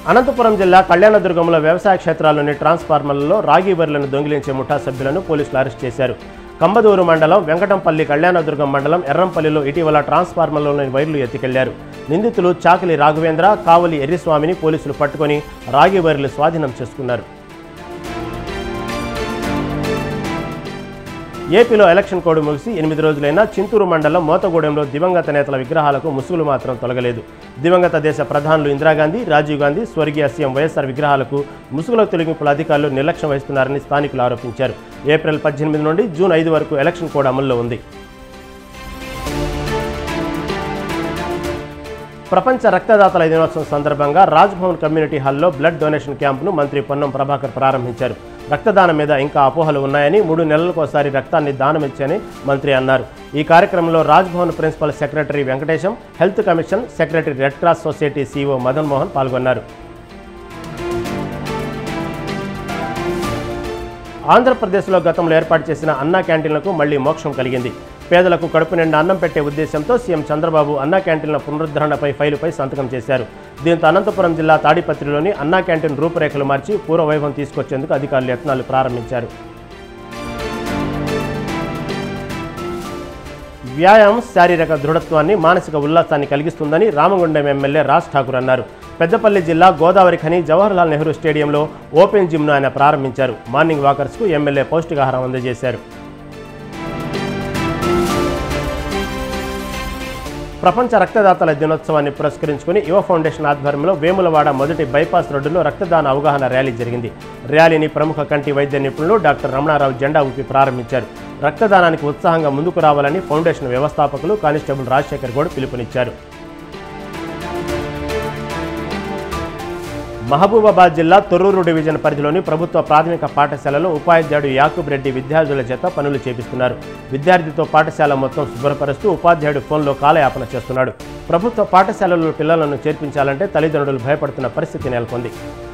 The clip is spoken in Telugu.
అనంతపురం జిల్లా కళ్యాణదుర్గంలో వ్యవసాయ క్షేత్రాల్లోని ట్రాన్స్ఫార్మర్లలో రాగి బర్రెలను దొంగిలించే ముఠా సభ్యులను పోలీసులు అరెస్ట్ చేశారు కంబదూరు మండలం వెంకటంపల్లి కళ్యాణదుర్గం మండలం ఎర్రంపల్లిలో ఇటీవల ట్రాన్స్ఫార్మర్లోని వైర్లు ఎత్తికెళ్లారు నిందితులు చాకిలి రాఘవేంద్ర కావలి ఎర్రిస్వామిని పోలీసులు పట్టుకొని రాగి బర్రెలు స్వాధీనం చేసుకున్నారు ఏపీలో ఎలక్షన్ కోడ్ ముగిసి ఎనిమిది రోజులైనా చింతూరు మండలం మోతగూడెంలో దివంగత నేతల విగ్రహాలకు ముసుగులు మాత్రం తొలగలేదు దివంగత దేశ ప్రధానులు ఇందిరాగాంధీ రాజీవ్ గాంధీ స్వర్గీయ సీఎం వైఎస్ఆర్ విగ్రహాలకు ముసుగుల తొలగింపుల అధికారులు నిర్లక్ష్యం వహిస్తున్నారని స్థానికులు ఆరోపించారు ఏప్రిల్ పద్దెనిమిది నుండి జూన్ ఐదు వరకు ఎలక్షన్ కోడ్ అమల్లో ఉంది ప్రపంచ రక్తదాతల దినోత్సవం సందర్భంగా రాజ్భవన్ కమ్యూనిటీ హాల్లో బ్లడ్ డొనేషన్ క్యాంపును మంత్రి పొన్నం ప్రభాకర్ ప్రారంభించారు రక్తదానం మీద ఇంకా అపోహలు ఉన్నాయని మూడు నెలలకోసారి రక్తాన్ని దానమిచ్చని మంత్రి అన్నారు ఈ కార్యక్రమంలో Raj Bhavan principal secretary Venkatesham health commission secretary red cross society CEO Madan Mohan పాల్గొన్నారు ఆంధ్రప్రదేశ్లో గతంలో ఏర్పాటు చేసిన అన్నా క్యాంటీన్లకు మళ్లీ మోక్షం కలిగింది పేదలకు కడుపు నిండా అన్నం పెట్టే ఉద్దేశంతో సీఎం చంద్రబాబు అన్నా క్యాంటీన్ల పునరుద్ధరణపై ఫైలుపై సంతకం చేశారు దీంతో అనంతపురం జిల్లా తాడిపత్రిలోని అన్నా క్యాంటీన్ రూపురేఖలు మార్చి పూర్వ వైభవం తీసుకొచ్చేందుకు అధికారులు యత్నాలు ప్రారంభించారు వ్యాయామం శారీరక దృఢత్వాన్ని మానసిక ఉల్లాసాన్ని కలిగిస్తుందని రామగుండం ఎమ్మెల్యే రాజ్ ఠాకూర్ అన్నారు పెద్దపల్లి జిల్లా గోదావరి ఖని జవహర్లాల్ నెహ్రూ స్టేడియంలో ఓపెన్ జిమ్ను ఆయన ప్రారంభించారు మార్నింగ్ వాకర్స్కు ఎమ్మెల్యే పౌష్టికాహారం అందజేశారు ప్రపంచ రక్తదాతల దినోత్సవాన్ని పురస్కరించుకుని యువ ఫౌండేషన్ ఆధ్వర్యంలో వేములవాడ మొదటి బైపాస్ రోడ్డులో రక్తదాన అవగాహన ర్యాలీ జరిగింది ర్యాలీని ప్రముఖ కంటి వైద్య నిపుణులు డాక్టర్ రమణారావు జెండా ఊపి ప్రారంభించారు రక్తదానానికి ఉత్సాహంగా ముందుకు రావాలని ఫౌండేషన్ వ్యవస్థాపకులు కానిస్టేబుల్ రాజశేఖర్ గౌడ్ పిలుపునిచ్చారు మహబూబాబాద్ జిల్లా తొర్రూరు డివిజన్ పరిధిలోని ప్రభుత్వ ప్రాథమిక పాఠశాలలో ఉపాధ్యాయుడు యాకూబ్ రెడ్డి విద్యార్థుల చేత పనులు చేపిస్తున్నారు విద్యార్థితో పాఠశాల మొత్తం శుభ్రపరుస్తూ ఉపాధ్యాయుడు ఫోన్లో కాలయాపన చేస్తున్నాడు ప్రభుత్వ పాఠశాలల్లో పిల్లలను చేర్పించాలంటే తల్లిదండ్రులు భయపడుతున్న పరిస్థితి నెలకొంది